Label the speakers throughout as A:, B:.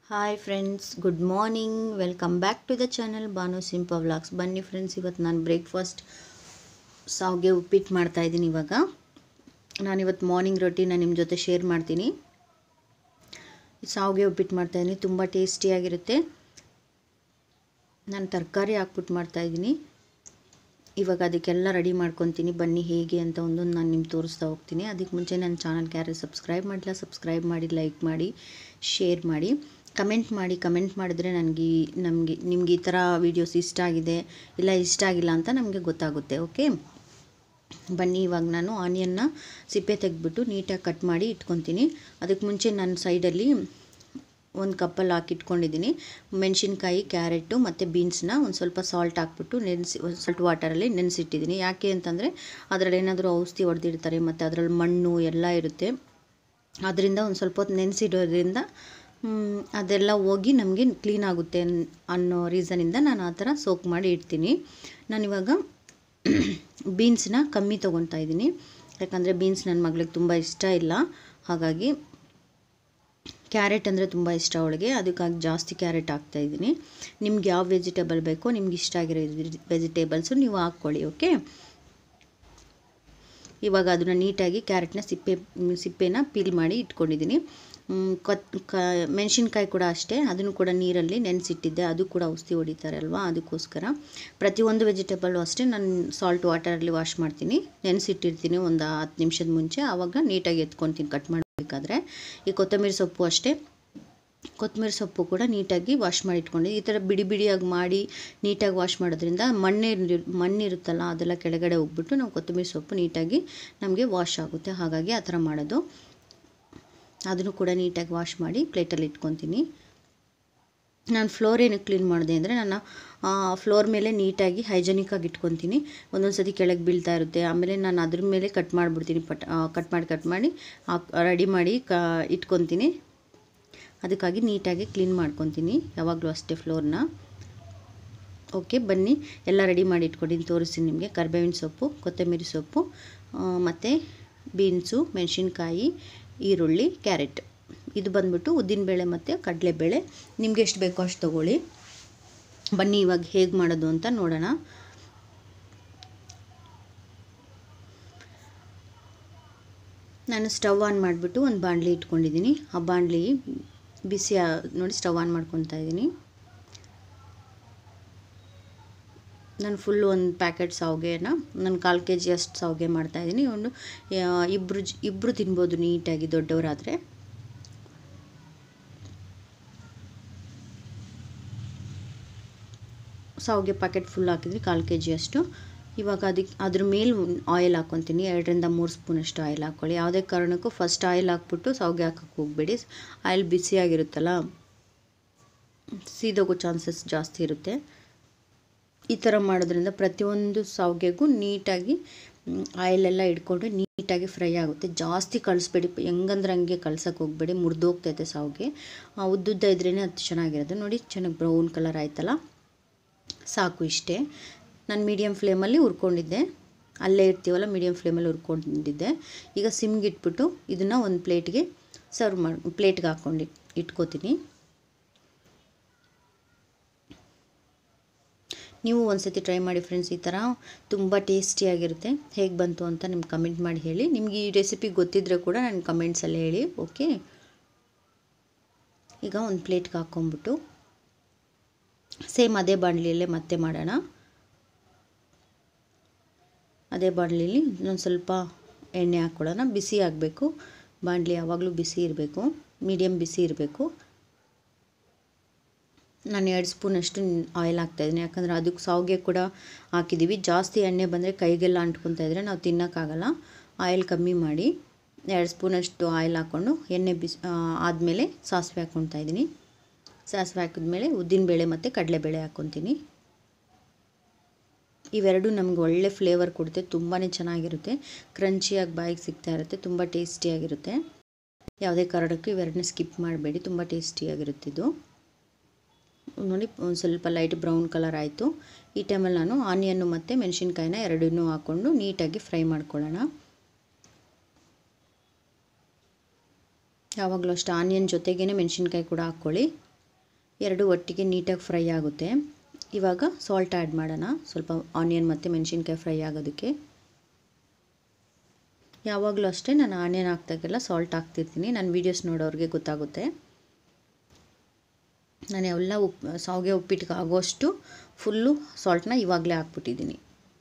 A: hi friends good morning welcome back to the channel Banu Simpa vlogs ಬನ್ನಿ friends ಇವತ್ತು ನಾನು breakfast ಸಾವಿಗೆ ಉಪ್ಪಿಟ್ಟು ಮಾಡ್ತಾಯಿದ್ದೀನಿ ಇವಾಗ ನಾನಿವತ್ತು ಮಾರ್ನಿಂಗ್ ರೊಟ್ಟಿನ ನಿಮ್ಮ ಜೊತೆ ಶೇರ್ ಮಾಡ್ತೀನಿ ಸಾವಿಗೆ ಉಪ್ಪಿಟ್ಟು ಮಾಡ್ತಾಯಿದ್ದೀನಿ ತುಂಬ ಟೇಸ್ಟಿಯಾಗಿರುತ್ತೆ ನಾನು ತರಕಾರಿ ಹಾಕ್ಬಿಟ್ಟು ಮಾಡ್ತಾಯಿದ್ದೀನಿ ಇವಾಗ ಅದಕ್ಕೆಲ್ಲ ರೆಡಿ ಮಾಡ್ಕೊತೀನಿ ಬನ್ನಿ ಹೇಗೆ ಅಂತ ಒಂದೊಂದು ನಾನು ನಿಮ್ಗೆ ತೋರಿಸ್ತಾ ಹೋಗ್ತೀನಿ ಅದಕ್ಕೆ ಮುಂಚೆ ನನ್ನ ಚಾನಲ್ಗೆ ಯಾರು ಸಬ್ಸ್ಕ್ರೈಬ್ ಮಾಡಿಲ್ಲ ಸಬ್ಸ್ಕ್ರೈಬ್ ಮಾಡಿ ಲೈಕ್ ಮಾಡಿ ಶೇರ್ ಮಾಡಿ ಕಮೆಂಟ್ ಮಾಡಿ ಕಮೆಂಟ್ ಮಾಡಿದ್ರೆ ನನಗೆ ನಮಗೆ ನಿಮ್ಗೆ ಈ ಥರ ವೀಡಿಯೋಸ್ ಇಷ್ಟ ಆಗಿದೆ ಇಲ್ಲ ಇಷ್ಟ ಆಗಿಲ್ಲ ಅಂತ ನಮಗೆ ಗೊತ್ತಾಗುತ್ತೆ ಓಕೆ ಬನ್ನಿ ಇವಾಗ ನಾನು ಆನಿಯನ್ನ ಸಿಪ್ಪೆ ತೆಗೆದ್ಬಿಟ್ಟು ನೀಟಾಗಿ ಕಟ್ ಮಾಡಿ ಇಟ್ಕೊತೀನಿ ಅದಕ್ಕೆ ಮುಂಚೆ ನಾನು ಸೈಡಲ್ಲಿ ಒಂದು ಕಪ್ಪಲ್ಲಿ ಹಾಕಿ ಇಟ್ಕೊಂಡಿದ್ದೀನಿ ಮೆಣಸಿನ್ಕಾಯಿ ಕ್ಯಾರೆಟು ಮತ್ತು ಬೀನ್ಸ್ನ ಒಂದು ಸ್ವಲ್ಪ ಸಾಲ್ಟ್ ಹಾಕ್ಬಿಟ್ಟು ನೆನೆಸಿ ಒಂದು ಸ್ವಲ್ಪ ವಾಟರಲ್ಲಿ ನೆನೆಸಿಟ್ಟಿದ್ದೀನಿ ಯಾಕೆ ಅಂತಂದರೆ ಅದರಲ್ಲಿ ಏನಾದರೂ ಔಷಧಿ ಹೊಡೆದಿರ್ತಾರೆ ಮತ್ತು ಅದರಲ್ಲಿ ಮಣ್ಣು ಎಲ್ಲ ಇರುತ್ತೆ ಅದರಿಂದ ಒಂದು ಸ್ವಲ್ಪ ಹೊತ್ತು ನೆನೆಸಿಡೋದ್ರಿಂದ ಅದೆಲ್ಲ ಹೋಗಿ ನಮಗೆ ಕ್ಲೀನ್ ಆಗುತ್ತೆ ಅನ್ನೋ ರೀಸನಿಂದ ನಾನು ಆ ಥರ ಸೋಕ್ ಮಾಡಿ ಇಡ್ತೀನಿ ನಾನಿವಾಗ ಬೀನ್ಸ್ನ ಕಮ್ಮಿ ತೊಗೊತಾ ಇದ್ದೀನಿ ಯಾಕಂದರೆ ಬೀನ್ಸ್ ನನ್ನ ಮಗಳಿಗೆ ತುಂಬ ಇಷ್ಟ ಇಲ್ಲ ಹಾಗಾಗಿ ಕ್ಯಾರೆಟ್ ಅಂದರೆ ತುಂಬ ಇಷ್ಟ ಅವಳಿಗೆ ಅದಕ್ಕಾಗಿ ಜಾಸ್ತಿ ಕ್ಯಾರೆಟ್ ಹಾಕ್ತಾಯಿದ್ದೀನಿ ನಿಮ್ಗೆ ಯಾವ ವೆಜಿಟೇಬಲ್ ಬೇಕೋ ನಿಮ್ಗೆ ಇಷ್ಟ ಆಗಿರೋ ವೆಜಿಟೇಬಲ್ಸು ನೀವು ಹಾಕ್ಕೊಳ್ಳಿ ಓಕೆ ಇವಾಗ ಅದನ್ನು ನೀಟಾಗಿ ಕ್ಯಾರೆಟ್ನ ಸಿಪ್ಪೆ ಸಿಪ್ಪೆನ ಪೀಲ್ ಮಾಡಿ ಇಟ್ಕೊಂಡಿದ್ದೀನಿ ಕೊತ್ ಕ ಮೆಣಸಿನ್ಕಾಯಿ ಕೂಡ ಅಷ್ಟೇ ಅದನ್ನು ಕೂಡ ನೀರಲ್ಲಿ ನೆನೆಸಿಟ್ಟಿದ್ದೆ ಅದು ಕೂಡ ಔಷಧಿ ಹೊಡಿತಾರೆ ಅಲ್ವಾ ಅದಕ್ಕೋಸ್ಕರ ಪ್ರತಿಯೊಂದು ವೆಜಿಟೇಬಲ್ಲು ಅಷ್ಟೇ ನಾನು ಸಾಲ್ಟ್ ವಾಟರಲ್ಲಿ ವಾಶ್ ಮಾಡ್ತೀನಿ ನೆನೆಸಿಟ್ಟಿರ್ತೀನಿ ಒಂದು ಹತ್ತು ನಿಮಿಷದ ಮುಂಚೆ ಆವಾಗ ನೀಟಾಗಿ ಎತ್ಕೊತೀನಿ ಕಟ್ ಮಾಡಬೇಕಾದ್ರೆ ಈ ಕೊತ್ತಂಬರಿ ಸೊಪ್ಪು ಅಷ್ಟೇ ಕೊತ್ತಂಬರಿ ಸೊಪ್ಪು ಕೂಡ ನೀಟಾಗಿ ವಾಶ್ ಮಾಡಿ ಇಟ್ಕೊಂಡು ಈ ಥರ ಬಿಡಿ ಬಿಡಿಯಾಗಿ ಮಾಡಿ ನೀಟಾಗಿ ವಾಶ್ ಮಾಡೋದ್ರಿಂದ ಮಣ್ಣೆ ಮಣ್ಣಿರುತ್ತಲ್ಲ ಅದೆಲ್ಲ ಕೆಳಗಡೆ ಹೋಗ್ಬಿಟ್ಟು ನಾವು ಕೊತ್ತಂಬರಿ ಸೊಪ್ಪು ನೀಟಾಗಿ ನಮಗೆ ವಾಶ್ ಆಗುತ್ತೆ ಹಾಗಾಗಿ ಆ ಥರ ಮಾಡೋದು ಅದನ್ನು ಕೂಡ ನೀಟಾಗಿ ವಾಶ್ ಮಾಡಿ ಪ್ಲೇಟಲ್ಲಿ ಇಟ್ಕೊತೀನಿ ನಾನು ಫ್ಲೋರ್ ಏನಕ್ಕೆ ಕ್ಲೀನ್ ಮಾಡಿದೆ ಅಂದರೆ ನಾನು ಫ್ಲೋರ್ ಮೇಲೆ ನೀಟಾಗಿ ಹೈಜೆನಿಕ್ಕಾಗಿ ಇಟ್ಕೊತೀನಿ ಒಂದೊಂದು ಸತಿ ಕೆಳಗೆ ಬೀಳ್ತಾ ಇರುತ್ತೆ ಆಮೇಲೆ ನಾನು ಅದ್ರ ಮೇಲೆ ಕಟ್ ಮಾಡಿಬಿಡ್ತೀನಿ ಪಟ್ ಕಟ್ ಮಾಡಿ ಕಟ್ ಮಾಡಿ ರೆಡಿ ಮಾಡಿ ಕ ಇಟ್ಕೊತೀನಿ ಅದಕ್ಕಾಗಿ ನೀಟಾಗಿ ಕ್ಲೀನ್ ಮಾಡ್ಕೊತೀನಿ ಯಾವಾಗಲೂ ಅಷ್ಟೇ ಫ್ಲೋರ್ನ ಓಕೆ ಬನ್ನಿ ಎಲ್ಲ ರೆಡಿ ಮಾಡಿ ಇಟ್ಕೊಂಡಿದ್ದೀನಿ ತೋರಿಸ್ತೀನಿ ನಿಮಗೆ ಕರ್ಬೇವಿನ ಸೊಪ್ಪು ಕೊತ್ತಂಬರಿ ಸೊಪ್ಪು ಮತ್ತು ಬೀನ್ಸು ಮೆಣಸಿನ್ಕಾಯಿ ಈರುಳ್ಳಿ ಕ್ಯಾರೆಟ್ ಇದು ಬಂದ್ಬಿಟ್ಟು ಉದ್ದಿನಬೇಳೆ ಮತ್ತು ಕಡಲೆಬೇಳೆ ನಿಮ್ಗೆ ಎಷ್ಟು ಬೇಕೋ ಅಷ್ಟು ತೊಗೊಳ್ಳಿ ಬನ್ನಿ ಇವಾಗ ಹೇಗೆ ಮಾಡೋದು ಅಂತ ನೋಡೋಣ ನಾನು ಸ್ಟವ್ ಆನ್ ಮಾಡಿಬಿಟ್ಟು ಒಂದು ಬಾಣಲಿ ಇಟ್ಕೊಂಡಿದ್ದೀನಿ ಆ ಬಾಣಲಿ ಬಿಸಿ ನೋಡಿ ಸ್ಟವ್ ಆನ್ ಮಾಡ್ಕೊತಾ ಇದ್ದೀನಿ ನಾನು ಫುಲ್ ಒಂದು ಪ್ಯಾಕೆಟ್ ಸಾವಿಗೆನ ನಾನು ಕಾಲು ಕೆ ಜಿ ಅಷ್ಟು ಸಾವಿಗೆ ಮಾಡ್ತಾಯಿದ್ದೀನಿ ಒಂದು ಇಬ್ಬರು ಇಬ್ಬರು ತಿನ್ಬೋದು ನೀಟಾಗಿ ದೊಡ್ಡವರಾದರೆ ಸಾವಿಗೆ ಪ್ಯಾಕೆಟ್ ಫುಲ್ ಹಾಕಿದ್ರಿ ಕಾಲು ಕೆ ಜಿ ಅಷ್ಟು ಇವಾಗ ಅದಕ್ಕೆ ಅದ್ರ ಮೇಲೆ ಆಯಿಲ್ ಹಾಕ್ಕೊತೀನಿ ಎರಡರಿಂದ ಮೂರು ಸ್ಪೂನಷ್ಟು ಆಯಿಲ್ ಹಾಕ್ಕೊಳ್ಳಿ ಯಾವುದೇ ಕಾರಣಕ್ಕೂ ಫಸ್ಟ್ ಆಯಿಲ್ ಹಾಕ್ಬಿಟ್ಟು ಸಾವಿಗೆ ಹಾಕಕ್ಕೆ ಹೋಗಬೇಡಿ ಆಯಿಲ್ ಬಿಸಿಯಾಗಿರುತ್ತಲ್ಲ ಸೀದೋಗೋ ಚಾನ್ಸಸ್ ಜಾಸ್ತಿ ಇರುತ್ತೆ ಈ ಥರ ಮಾಡೋದ್ರಿಂದ ಪ್ರತಿಯೊಂದು ಸಾವಿಗೆಗೂ ನೀಟಾಗಿ ಆಯಿಲೆಲ್ಲ ಇಟ್ಕೊಂಡು ನೀಟಾಗಿ ಫ್ರೈ ಆಗುತ್ತೆ ಜಾಸ್ತಿ ಕಳಿಸ್ಬೇಡಿ ಹೆಂಗಂದ್ರೆ ಹಂಗೆ ಕಳ್ಸೋಕೆ ಹೋಗಬೇಡಿ ಮುರಿದೋಗ್ತೈತೆ ಸಾವಿಗೆ ಉದ್ದುದ್ದ ಇದ್ರೇ ಅದು ಚೆನ್ನಾಗಿರುತ್ತೆ ನೋಡಿ ಚೆನ್ನಾಗಿ ಬ್ರೌನ್ ಕಲರ್ ಆಯ್ತಲ್ಲ ಸಾಕು ಇಷ್ಟೇ ನಾನು ಮೀಡಿಯಮ್ ಫ್ಲೇಮಲ್ಲಿ ಹುರ್ಕೊಂಡಿದ್ದೆ ಅಲ್ಲೇ ಇರ್ತೀವಲ್ಲ ಮೀಡಿಯಮ್ ಫ್ಲೇಮಲ್ಲಿ ಹುರ್ಕೊಂಡಿದ್ದೆ ಈಗ ಸಿಮ್ಗೆ ಇಟ್ಬಿಟ್ಟು ಇದನ್ನು ಒಂದು ಪ್ಲೇಟ್ಗೆ ಸರ್ವ್ ಮಾಡಿ ಪ್ಲೇಟ್ಗೆ ಹಾಕ್ಕೊಂಡು ಇಟ್ಕೋತೀನಿ ನೀವು ಒಂದು ಸತಿ ಟ್ರೈ ಮಾಡಿ ಫ್ರೆಂಡ್ಸ್ ಈ ಥರ ತುಂಬ ಟೇಸ್ಟಿಯಾಗಿರುತ್ತೆ ಹೇಗೆ ಬಂತು ಅಂತ ನಿಮ್ಗೆ ಕಮೆಂಟ್ ಮಾಡಿ ಹೇಳಿ ನಿಮ್ಗೆ ಈ ರೆಸಿಪಿ ಗೊತ್ತಿದ್ದರೆ ಕೂಡ ನನ್ನ ಕಮೆಂಟ್ಸಲ್ಲಿ ಹೇಳಿ ಓಕೆ ಈಗ ಒಂದು ಪ್ಲೇಟ್ಗೆ ಹಾಕ್ಕೊಂಬಿಟ್ಟು ಸೇಮ್ ಅದೇ ಬಾಣಲಿಯಲ್ಲೇ ಮತ್ತೆ ಮಾಡೋಣ ಅದೇ ಬಾಣಲಿಲಿ ಇನ್ನೊಂದು ಸ್ವಲ್ಪ ಎಣ್ಣೆ ಹಾಕ್ಕೊಳ್ಳೋಣ ಬಿಸಿ ಆಗಬೇಕು ಬಾಣಲಿ ಯಾವಾಗಲೂ ಬಿಸಿ ಇರಬೇಕು ಮೀಡಿಯಮ್ ಬಿಸಿ ಇರಬೇಕು ನಾನು ಎರಡು ಸ್ಪೂನಷ್ಟು ಆಯಿಲ್ ಹಾಕ್ತಾಯಿದ್ದೀನಿ ಯಾಕಂದರೆ ಅದಕ್ಕೆ ಸಾವಿಗೆ ಕೂಡ ಹಾಕಿದ್ದೀವಿ ಜಾಸ್ತಿ ಎಣ್ಣೆ ಬಂದರೆ ಕೈಗೆಲ್ಲ ಅಂಟ್ಕೊತಾ ಇದ್ದರೆ ನಾವು ತಿನ್ನೋಕ್ಕಾಗಲ್ಲ ಆಯಿಲ್ ಕಮ್ಮಿ ಮಾಡಿ ಎರಡು ಸ್ಪೂನಷ್ಟು ಆಯಿಲ್ ಹಾಕ್ಕೊಂಡು ಎಣ್ಣೆ ಬಿಸಿ ಆದಮೇಲೆ ಸಾಸಿವೆ ಹಾಕ್ಕೊತಾ ಇದ್ದೀನಿ ಸಾಸಿವೆ ಹಾಕಿದ್ಮೇಲೆ ಉದ್ದಿನಬೇಳೆ ಮತ್ತು ಕಡಲೆಬೇಳೆ ಹಾಕ್ಕೊತೀನಿ ಇವೆರಡು ನಮ್ಗೆ ಒಳ್ಳೆ ಫ್ಲೇವರ್ ಕೊಡುತ್ತೆ ತುಂಬಾ ಚೆನ್ನಾಗಿರುತ್ತೆ ಕ್ರಂಚಿಯಾಗಿ ಬಾಯಿಗೆ ಸಿಗ್ತಾ ಇರುತ್ತೆ ತುಂಬ ಟೇಸ್ಟಿಯಾಗಿರುತ್ತೆ ಯಾವುದೇ ಕಾರಣಕ್ಕೂ ಇವೆರಡನ್ನ ಸ್ಕಿಪ್ ಮಾಡಬೇಡಿ ತುಂಬ ಟೇಸ್ಟಿಯಾಗಿರುತ್ತೆ ಇದು ನೋಡಿ ಒಂದು ಸ್ವಲ್ಪ ಲೈಟ್ ಬ್ರೌನ್ ಕಲರ್ ಆಯಿತು ಈ ಟೈಮಲ್ಲಿ ನಾನು ಆನಿಯನ್ನು ಮತ್ತು ಮೆಣಸಿನ್ಕಾಯಿನ ಎರಡನ್ನೂ ಹಾಕ್ಕೊಂಡು ನೀಟಾಗಿ ಫ್ರೈ ಮಾಡ್ಕೊಳ್ಳೋಣ ಯಾವಾಗಲೂ ಅಷ್ಟು ಆನಿಯನ್ ಜೊತೆಗೇ ಮೆಣಸಿನ್ಕಾಯಿ ಕೂಡ ಹಾಕ್ಕೊಳ್ಳಿ ಎರಡು ಒಟ್ಟಿಗೆ ನೀಟಾಗಿ ಫ್ರೈ ಆಗುತ್ತೆ ಇವಾಗ ಸಾಲ್ಟ್ ಆ್ಯಡ್ ಮಾಡೋಣ ಸ್ವಲ್ಪ ಆನಿಯನ್ ಮತ್ತು ಮೆಣಸಿನ್ಕಾಯಿ ಫ್ರೈ ಆಗೋದಕ್ಕೆ ಯಾವಾಗಲೂ ಅಷ್ಟೇ ನಾನು ಆನಿಯನ್ ಹಾಕ್ದಾಗೆಲ್ಲ ಸಾಲ್ಟ್ ಹಾಕ್ತಿರ್ತೀನಿ ನನ್ನ ವೀಡಿಯೋಸ್ ನೋಡೋರಿಗೆ ಗೊತ್ತಾಗುತ್ತೆ ನಾನು ಎಲ್ಲ ಉಪ್ಪು ಸಾವಿಗೆ ಉಪ್ಪಿಟ್ಟಿಗೆ ಆಗೋಷ್ಟು ಫುಲ್ಲು ಸಾಲ್ಟನ್ನ ಇವಾಗಲೇ ಹಾಕ್ಬಿಟ್ಟಿದ್ದೀನಿ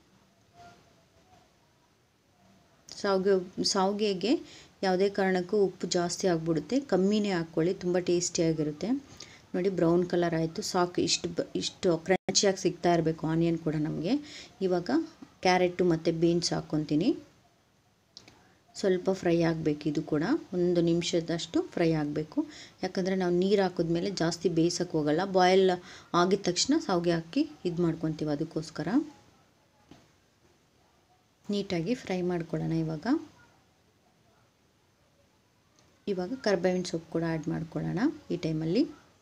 A: ಸಾವಿಗೆ ಸಾವಿಗೆಗೆ ಯಾವುದೇ ಕಾರಣಕ್ಕೂ ಉಪ್ಪು ಜಾಸ್ತಿ ಆಗಿಬಿಡುತ್ತೆ ಕಮ್ಮಿನೇ ಹಾಕ್ಕೊಳ್ಳಿ ತುಂಬ ಟೇಸ್ಟಿಯಾಗಿರುತ್ತೆ ನೋಡಿ ಬ್ರೌನ್ ಕಲರ್ ಆಯಿತು ಸಾಕು ಇಷ್ಟು ಬ ಇಷ್ಟು ಕ್ರಂಚಿಯಾಗಿ ಸಿಗ್ತಾ ಇರಬೇಕು ಆನಿಯನ್ ಕೂಡ ನಮಗೆ ಇವಾಗ ಕ್ಯಾರೆಟು ಮತ್ತು ಬೀನ್ಸ್ ಹಾಕ್ಕೊತೀನಿ ಸ್ವಲ್ಪ ಫ್ರೈ ಆಗಬೇಕು ಇದು ಕೂಡ ಒಂದು ನಿಮಿಷದಷ್ಟು ಫ್ರೈ ಆಗಬೇಕು ಯಾಕಂದರೆ ನಾವು ನೀರು ಹಾಕಿದ್ಮೇಲೆ ಜಾಸ್ತಿ ಬೇಯಿಸೋಕ್ಕೆ ಹೋಗಲ್ಲ ಬಾಯ್ಲ್ ಆಗಿದ ತಕ್ಷಣ ಸಾವಿಗೆ ಹಾಕಿ ಇದು ಮಾಡ್ಕೊತೀವಿ ಅದಕ್ಕೋಸ್ಕರ ನೀಟಾಗಿ ಫ್ರೈ ಮಾಡ್ಕೊಳ್ಳೋಣ ಇವಾಗ ಇವಾಗ ಕರ್ಬೇವಿನ ಸೊಪ್ಪು ಕೂಡ ಆ್ಯಡ್ ಮಾಡ್ಕೊಳ್ಳೋಣ ಈ ಟೈಮಲ್ಲಿ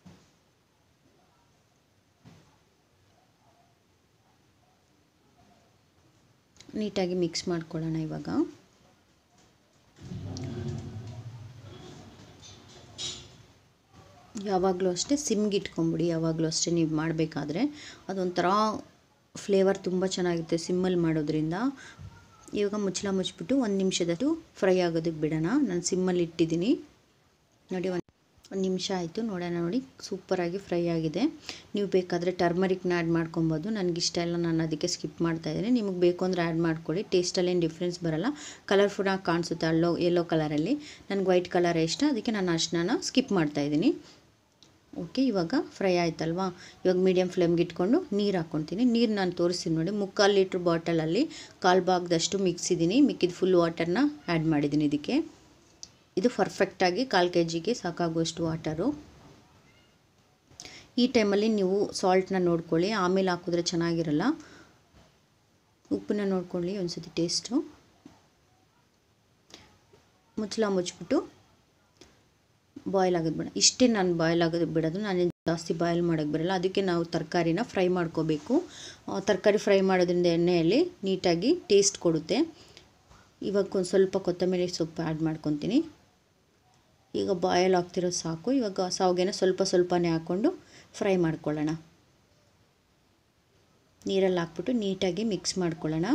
A: ನೀಟಾಗಿ ಮಿಕ್ಸ್ ಮಾಡ್ಕೊಳ್ಳೋಣ ಇವಾಗ ಯಾವಾಗಲೂ ಅಷ್ಟೇ ಸಿಮ್ಗೆ ಇಟ್ಕೊಂಬಿಡಿ ಯಾವಾಗಲೂ ಅಷ್ಟೇ ನೀವು ಮಾಡಬೇಕಾದ್ರೆ ಅದೊಂಥರ ಫ್ಲೇವರ್ ತುಂಬ ಚೆನ್ನಾಗಿರುತ್ತೆ ಸಿಮ್ಮಲ್ಲಿ ಮಾಡೋದ್ರಿಂದ ಇವಾಗ ಮುಚ್ಚಳ ಮುಚ್ಚಿಬಿಟ್ಟು ಒಂದು ನಿಮಿಷದಷ್ಟು ಫ್ರೈ ಆಗೋದಕ್ಕೆ ಬಿಡೋಣ ನಾನು ಸಿಮ್ಮಲ್ಲಿ ಇಟ್ಟಿದ್ದೀನಿ ನೋಡಿ ಒಂದು ಒಂದು ನಿಮಿಷ ಆಯಿತು ನೋಡೋಣ ನೋಡಿ ಸೂಪರಾಗಿ ಫ್ರೈ ಆಗಿದೆ ನೀವು ಬೇಕಾದರೆ ಟರ್ಮರಿಕ್ನ ಆ್ಯಡ್ ಮಾಡ್ಕೊಬೋದು ನನಗೆ ಇಷ್ಟ ಇಲ್ಲ ನಾನು ಅದಕ್ಕೆ ಸ್ಕಿಪ್ ಮಾಡ್ತಾಯಿದ್ದೀನಿ ನಿಮಗೆ ಬೇಕು ಅಂದರೆ ಆ್ಯಡ್ ಮಾಡ್ಕೊಳ್ಳಿ ಟೇಸ್ಟಲ್ಲೇನು ಡಿಫ್ರೆನ್ಸ್ ಬರೋಲ್ಲ ಕಲರ್ಫುಲ್ಲಾಗಿ ಕಾಣಿಸುತ್ತೆ ಅಲ್ಲೋ ಯೆಲ್ಲೋ ಕಲರಲ್ಲಿ ನನಗೆ ವೈಟ್ ಕಲರ್ ಇಷ್ಟ ಅದಕ್ಕೆ ನಾನು ಅಷ್ಟನ್ನ ಸ್ಕಿಪ್ ಮಾಡ್ತಾಯಿದ್ದೀನಿ ಓಕೆ ಇವಾಗ ಫ್ರೈ ಆಯ್ತಲ್ವಾ ಇವಾಗ ಮೀಡಿಯಮ್ ಫ್ಲೇಮ್ಗೆ ಇಟ್ಕೊಂಡು ನೀರು ಹಾಕ್ಕೊತೀನಿ ನೀರು ನಾನು ತೋರಿಸ್ತೀನಿ ನೋಡಿ ಮುಕ್ಕಾಲು ಲೀಟ್ರ್ ಬಾಟಲಲ್ಲಿ ಕಾಲು ಭಾಗದಷ್ಟು ಮಿಕ್ಸಿದ್ದೀನಿ ಮಿಕ್ಕಿದ ಫುಲ್ ವಾಟರ್ನ ಆ್ಯಡ್ ಮಾಡಿದ್ದೀನಿ ಇದಕ್ಕೆ ಇದು ಪರ್ಫೆಕ್ಟಾಗಿ ಕಾಲು ಕೆ ಜಿಗೆ ಸಾಕಾಗುವಷ್ಟು ವಾಟರು ಈ ಟೈಮಲ್ಲಿ ನೀವು ಸಾಲ್ಟ್ನ ನೋಡ್ಕೊಳ್ಳಿ ಆಮೇಲೆ ಹಾಕಿದ್ರೆ ಚೆನ್ನಾಗಿರಲ್ಲ ಉಪ್ಪನ್ನ ನೋಡ್ಕೊಳ್ಳಿ ಒಂದ್ಸತಿ ಟೇಸ್ಟು ಮುಚ್ಚಳ ಮುಚ್ಚಿಬಿಟ್ಟು ಬಾಯ್ಲ್ ಆಗೋದು ಬೇಡ ಇಷ್ಟೇ ನಾನು ಬಾಯ್ಲ್ ಆಗೋದು ಬಿಡೋದು ನಾನು ಜಾಸ್ತಿ ಬಾಯ್ಲ್ ಮಾಡೋಕ್ಕೆ ಬರಲ್ಲ ಅದಕ್ಕೆ ನಾವು ತರಕಾರಿನ ಫ್ರೈ ಮಾಡ್ಕೋಬೇಕು ತರಕಾರಿ ಫ್ರೈ ಮಾಡೋದ್ರಿಂದ ಎಣ್ಣೆಯಲ್ಲಿ ನೀಟಾಗಿ ಟೇಸ್ಟ್ ಕೊಡುತ್ತೆ ಇವಾಗ ಒಂದು ಸ್ವಲ್ಪ ಕೊತ್ತಂಬರಿ ಸೊಪ್ಪು ಆ್ಯಡ್ ಮಾಡ್ಕೊತೀನಿ ಈಗ ಬಾಯಲ್ ಆಗ್ತಿರೋ ಸಾಕು ಇವಾಗ ಸಾವಿಗೆನ ಸ್ವಲ್ಪ ಸ್ವಲ್ಪನೇ ಹಾಕ್ಕೊಂಡು ಫ್ರೈ ಮಾಡ್ಕೊಳ್ಳೋಣ ನೀರಲ್ಲಿ ಹಾಕ್ಬಿಟ್ಟು ನೀಟಾಗಿ ಮಿಕ್ಸ್ ಮಾಡ್ಕೊಳ್ಳೋಣ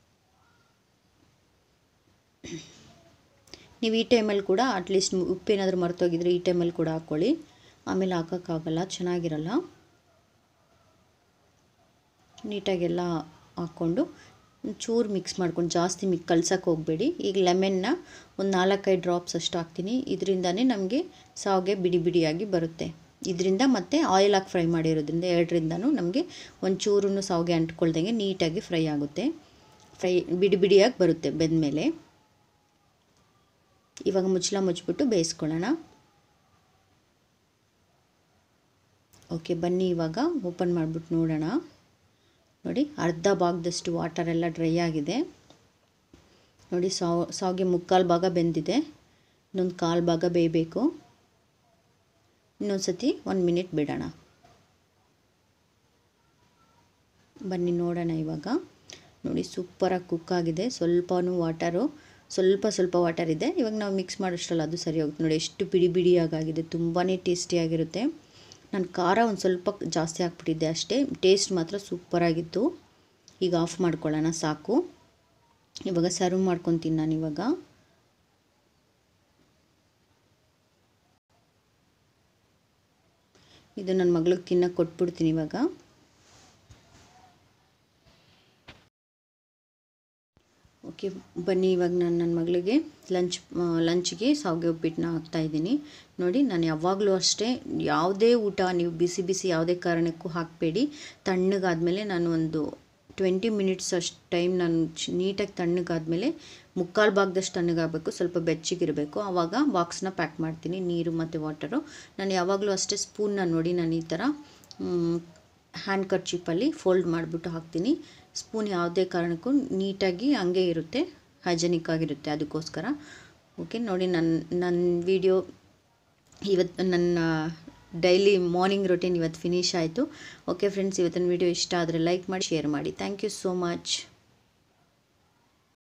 A: ನೀವು ಈ ಟೈಮಲ್ಲಿ ಕೂಡ ಅಟ್ಲೀಸ್ಟ್ ಉಪ್ಪೇನಾದರೂ ಮರ್ತೋಗಿದ್ರೆ ಈ ಟೈಮಲ್ಲಿ ಕೂಡ ಹಾಕ್ಕೊಳ್ಳಿ ಆಮೇಲೆ ಹಾಕೋಕ್ಕಾಗಲ್ಲ ಚೆನ್ನಾಗಿರಲ್ಲ ನೀಟಾಗೆಲ್ಲ ಹಾಕ್ಕೊಂಡು ಚೂರು ಮಿಕ್ಸ್ ಮಾಡ್ಕೊಂಡು ಜಾಸ್ತಿ ಮಿಕ್ ಕಲ್ಸಕ್ಕೆ ಹೋಗಬೇಡಿ ಈಗ ಲೆಮನ್ನ ಒಂದು ನಾಲ್ಕೈದು ಡ್ರಾಪ್ಸ್ ಅಷ್ಟು ಹಾಕ್ತೀನಿ ಇದರಿಂದನೇ ನಮಗೆ ಸಾವಿಗೆ ಬಿಡಿ ಬಿಡಿಯಾಗಿ ಬರುತ್ತೆ ಇದರಿಂದ ಮತ್ತು ಆಯಿಲ್ ಹಾಕಿ ಫ್ರೈ ಮಾಡಿರೋದ್ರಿಂದ ಎರಡರಿಂದನೂ ನಮಗೆ ಒಂದು ಚೂರು ಸಾವಿಗೆ ಅಂಟ್ಕೊಳ್ದಂಗೆ ನೀಟಾಗಿ ಫ್ರೈ ಆಗುತ್ತೆ ಫ್ರೈ ಬಿಡಿ ಬಿಡಿಯಾಗಿ ಬರುತ್ತೆ ಬೆಂದಮೇಲೆ ಇವಾಗ ಮುಚ್ಚಳ ಮುಚ್ಚಿಬಿಟ್ಟು ಬೇಯಿಸ್ಕೊಳ್ಳೋಣ ಓಕೆ ಬನ್ನಿ ಇವಾಗ ಓಪನ್ ಮಾಡಿಬಿಟ್ಟು ನೋಡೋಣ ನೋಡಿ ಅರ್ಧ ಭಾಗದಷ್ಟು ವಾಟರ್ ಎಲ್ಲ ಡ್ರೈ ಆಗಿದೆ ನೋಡಿ ಸಾವ್ ಸಾವಿಗೆ ಮುಕ್ಕಾಲು ಭಾಗ ಬೆಂದಿದೆ ಇನ್ನೊಂದು ಕಾಲು ಭಾಗ ಬೇಯಬೇಕು ಇನ್ನೊಂದು ಸತಿ ಒಂದು ಮಿನಿಟ್ ಬಿಡೋಣ ಬನ್ನಿ ನೋಡೋಣ ಇವಾಗ ನೋಡಿ ಸೂಪರಾಗಿ ಕುಕ್ ಆಗಿದೆ ಸ್ವಲ್ಪನೂ ವಾಟರು ಸ್ವಲ್ಪ ಸ್ವಲ್ಪ ವಾಟರ್ ಇದೆ ಇವಾಗ ನಾವು ಮಿಕ್ಸ್ ಮಾಡೋಷ್ಟಲ್ಲ ಅದು ಸರಿ ಹೋಗುತ್ತೆ ನೋಡಿ ಎಷ್ಟು ಬಿಡಿ ಬಿಡಿಯಾಗಿದೆ ತುಂಬಾ ಟೇಸ್ಟಿಯಾಗಿರುತ್ತೆ ನಾನು ಖಾರ ಒಂದು ಸ್ವಲ್ಪ ಜಾಸ್ತಿ ಹಾಕ್ಬಿಟ್ಟಿದ್ದೆ ಅಷ್ಟೇ ಟೇಸ್ಟ್ ಮಾತ್ರ ಸೂಪರಾಗಿತ್ತು ಈಗ ಆಫ್ ಮಾಡ್ಕೊಳ್ಳೋಣ ಸಾಕು ಇವಾಗ ಸರ್ವ್ ಮಾಡ್ಕೊತೀನಿ ನಾನು ಇವಾಗ ಇದು ನನ್ನ ಮಗಳಿಗೆ ತಿನ್ನಕ್ಕೆ ಕೊಟ್ಬಿಡ್ತೀನಿ ಇವಾಗ ಓಕೆ ಬನ್ನಿ ಇವಾಗ ನಾನು ನನ್ನ ಮಗಳಿಗೆ ಲಂಚ್ ಲಂಚ್ಗೆ ಸಾವಿಗೆ ಉಪ್ಪಿಟ್ಟನ್ನ ಹಾಕ್ತಾಯಿದ್ದೀನಿ ನೋಡಿ ನಾನು ಯಾವಾಗಲೂ ಅಷ್ಟೇ ಯಾವುದೇ ಊಟ ನೀವು ಬಿಸಿ ಬಿಸಿ ಯಾವುದೇ ಕಾರಣಕ್ಕೂ ಹಾಕಬೇಡಿ ತಣ್ಣಗಾದಮೇಲೆ ನಾನು ಒಂದು ಟ್ವೆಂಟಿ ಮಿನಿಟ್ಸ್ ಅಷ್ಟು ಟೈಮ್ ನಾನು ನೀಟಾಗಿ ತಣ್ಣಗಾದಮೇಲೆ ಮುಕ್ಕಾಲು ಭಾಗದಷ್ಟು ತಣ್ಣಗಾಗಬೇಕು ಸ್ವಲ್ಪ ಬೆಚ್ಚಗಿರಬೇಕು ಆವಾಗ ಬಾಕ್ಸ್ನ ಪ್ಯಾಕ್ ಮಾಡ್ತೀನಿ ನೀರು ಮತ್ತು ವಾಟರು ನಾನು ಯಾವಾಗಲೂ ಅಷ್ಟೇ ಸ್ಪೂನ್ನ ನೋಡಿ ನಾನು ಈ ಥರ ಹ್ಯಾಂಡ್ ಕರ್ಚಿಪ್ಪಲ್ಲಿ ಫೋಲ್ಡ್ ಮಾಡಿಬಿಟ್ಟು ಹಾಕ್ತೀನಿ ಸ್ಪೂನ್ ಯಾವುದೇ ಕಾರಣಕ್ಕೂ ನೀಟಾಗಿ ಹಂಗೆ ಇರುತ್ತೆ ಹೈಜೆನಿಕ್ ಆಗಿರುತ್ತೆ ಅದಕ್ಕೋಸ್ಕರ ಓಕೆ ನೋಡಿ ನನ್ನ ನನ್ನ ವಿಡಿಯೋ ಇವತ್ತು ನನ್ನ ಡೈಲಿ ಮಾರ್ನಿಂಗ್ ರೊಟೀನ್ ಇವತ್ತು ಫಿನಿಶ್ ಆಯಿತು ಓಕೆ ಫ್ರೆಂಡ್ಸ್ ಇವತ್ತಿನ ವಿಡಿಯೋ ಇಷ್ಟ ಆದರೆ ಲೈಕ್ ಮಾಡಿ ಶೇರ್ ಮಾಡಿ ಥ್ಯಾಂಕ್ ಯು ಸೋ ಮಚ್